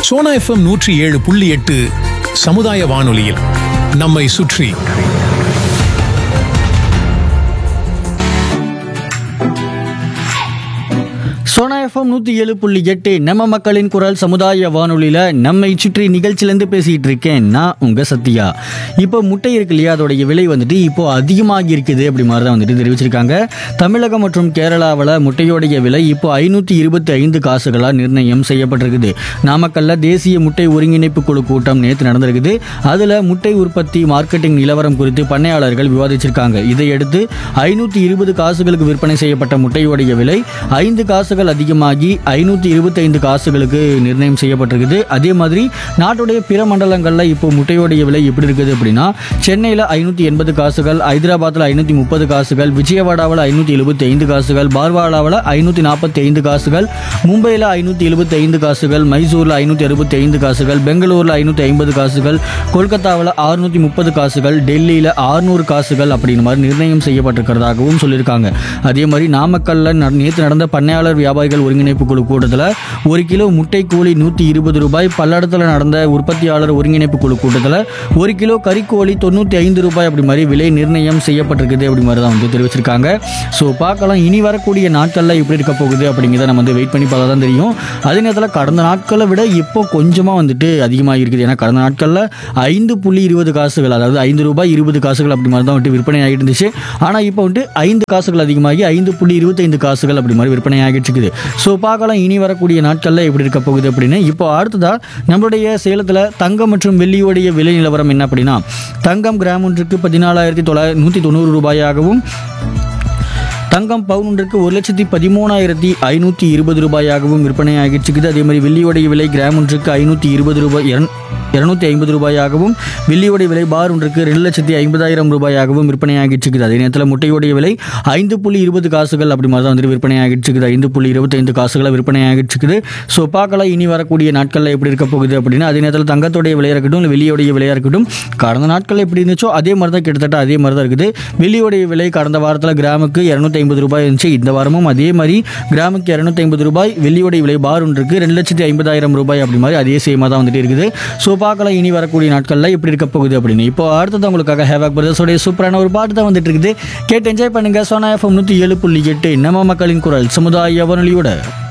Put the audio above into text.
Sona FM நூற்றி ஏழு புள்ளி எட்டு சமுதாய வானொலியில் நம்மை சுற்றி சோனா எஃப்எம் நூற்றி ஏழு புள்ளி எட்டு நம்ம மக்களின் குரல் சமுதாய வானொலியில் நம்மை சுற்றி நிகழ்ச்சியிலேருந்து பேசிகிட்டு இருக்கேன் நான் உங்கள் சத்யா இப்போ முட்டை இருக்கு இல்லையா அதோடைய விலை வந்துட்டு இப்போ அதிகமாகி இருக்குது அப்படி மாதிரி தான் வந்துட்டு தெரிவிச்சிருக்காங்க தமிழகம் மற்றும் கேரளாவில் முட்டையோடைய விலை இப்போ ஐநூற்றி இருபத்தி ஐந்து காசுகளாக நிர்ணயம் செய்யப்பட்டிருக்குது நாமக்கல்ல தேசிய முட்டை ஒருங்கிணைப்பு குழு கூட்டம் நேற்று நடந்திருக்குது அதில் முட்டை உற்பத்தி மார்க்கெட்டிங் நிலவரம் குறித்து பண்ணையாளர்கள் விவாதிச்சிருக்காங்க இதையடுத்து ஐநூற்றி இருபது காசுகளுக்கு விற்பனை செய்யப்பட்ட முட்டையோடைய விலை ஐந்து காசுகள் அதிகமாகி ஐநூற்றி இருபத்தைந்து காசுகளுக்கு நிர்ணயம் செய்யப்பட்டிருக்குது அதே மாதிரி நாட்டுடைய பிற மண்டலங்களில் இப்போ முட்டையோடைய விலை எப்படி இருக்குது அப்படின்னா சென்னையில் ஐநூற்றி எண்பது காசுகள் ஹைதராபாத்தில் ஐநூற்றி முப்பது காசுகள் விஜயவாடாவில் ஐநூற்றி எழுபத்தி ஐந்து காசுகள் பார்வாடாவில் ஐநூற்றி நாற்பத்தி ஐந்து காசுகள் மும்பையில் ஐநூற்றி எழுபத்தி ஐந்து காசுகள் மைசூரில் ஐநூற்றி அறுபத்தி ஐந்து காசுகள் பெங்களூரில் ஐநூற்றி ஐம்பது காசுகள் கொல்கத்தாவில் அறுநூற்றி முப்பது காசுகள் டெல்லியில் ஆறுநூறு காசுகள் அப்படின்னு மாதிரி நிர்ணயம் செய்யப்பட்டிருக்கிறதாகவும் சொல்லியிருக்காங்க அதே மாதிரி நாமக்கல்ல நட- நேற்று நடந்த பண்ணையாளர் வியாபாரிகள் ஒருங்கிணைப்பு குழு கூட்டத்தில் ஒரு கிலோ முட்டை கூலி நூற்றி இருபது ரூபாய் பல்லடத்தில் நடந்த உற்பத்தியாளர் ஒருங்கிணைப்பு குழு கூட்டத்தில் ஒரு கிலோ கறிக்கோழி தொண்ணூற்றி ஐந்து ரூபாய் அப்படி மாதிரி விலை நிர்ணயம் செய்யப்பட்டிருக்குது அப்படி மாதிரி தான் வந்து தெரிவிச்சிருக்காங்க ஸோ பார்க்கலாம் இனி வரக்கூடிய நாட்களில் எப்படி இருக்க போகுது அப்படிங்கிறத நம்ம வந்து வெயிட் பண்ணி பார்த்தா தான் தெரியும் அதே நேரத்தில் கடந்த நாட்களை விட இப்போ கொஞ்சமாக வந்துட்டு அதிகமாக இருக்குது ஏன்னா கடந்த நாட்களில் ஐந்து புள்ளி இருபது காசுகள் அதாவது ஐந்து ரூபாய் இருபது காசுகள் அப்படி மாதிரி தான் வந்துட்டு விற்பனை ஆகிட்டு இருந்துச்சு ஆனால் இப்போ வந்துட்டு ஐந்து காசுகள் அதிகமாகி ஐந்து புள்ளி இருபத்தைந்து காசுகள் அப்படி மாதிரி விற்பனை ஆகிட்டு இருக்குது ஸோ பார்க்கலாம் இனி வரக்கூடிய நாட்களில் எப்படி இருக்க போகுது அப்படின்னு இப்போ அடுத்ததா நம்மளுடைய சேலத்தில் தங்கம் மற்றும் வெள்ளியோடைய விலை நிலவரம் என்ன அப்படின்னா தங்கம் கிராம் ஒன்றுக்கு பதினாலாயிரத்தி தொள்ளாயிரத்தி நூற்றி தொண்ணூறு ரூபாயாகவும் தங்கம் பவுன் ஒன்றுக்கு ஒரு லட்சத்தி பதிமூணாயிரத்தி ஐநூற்றி இருபது ரூபாயாகவும் விற்பனை ஆகிட்டு இருக்குது அதே மாதிரி வெள்ளியோடைய விலை கிராம் ஒன்றுக்கு ஐநூற்றி இருபது ரூபாய் இரண்- இருநூத்தி ஐம்பது ரூபாயாகவும் வெள்ளியோடைய விலை பார் ஒன்றுக்கு ரெண்டு லட்சத்தி ஐம்பதாயிரம் ரூபாயாகவும் விற்பனை ஆகிட்டு இருக்குது அதே நேரத்தில் முட்டையோடைய விலை ஐந்து புள்ளி இருபது காசுகள் அப்படி மாதிரி தான் வந்துட்டு விற்பனை ஆகிட்டு இருக்குது ஐந்து புள்ளி இருபத்தைந்து காசுகளை விற்பனை ஆகிட்டு இருக்குது ஸோ பார்க்கலாம் இனி வரக்கூடிய நாட்களில் எப்படி இருக்க போகுது அப்படின்னு அதே நேரத்தில் தங்கத்தோடைய விலையாக இருக்கட்டும் இல்லை வெள்ளியோடைய விலையாக இருக்கட்டும் கடந்த நாட்களில் எப்படி இருந்துச்சோ அதே மாதிரி தான் கிட்டத்தட்ட அதே மாதிரி தான் இருக்குது வெள்ளியோடைய விலை கடந்த வாரத்தில் கிராமுக்கு இரநூத்தி ஐம்பது ரூபாய் இருந்துச்சு இந்த வாரமும் அதே மாதிரி கிராமுக்கு இரநூத்தி ஐம்பது ரூபாய் வெள்ளியோடைய விலை பார் ஒன்றுக்கு ரெண்டு லட்சத்தி ஐம்பதாயிரம் ரூபாய் அப்படி மாதிரி அதே சேமாக தான் வந்துட்டு இருக்குது ஸோ பார்க்கலாம் இனி வரக்கூடிய நாட்களில் எப்படி இருக்க போகுது அப்படின்னு இப்போ அடுத்தது உங்களுக்காக ஹேவாக் பிரதர்ஸோடைய சூப்பரான ஒரு பாட்டு தான் வந்துட்டு இருக்குது கேட்டு என்ஜாய் பண்ணுங்க சோனா எஃப்எம் நூற்றி ஏழு புள்ளி எட்டு நம்ம மக்களின் குரல் சமுதாய வானொலியோட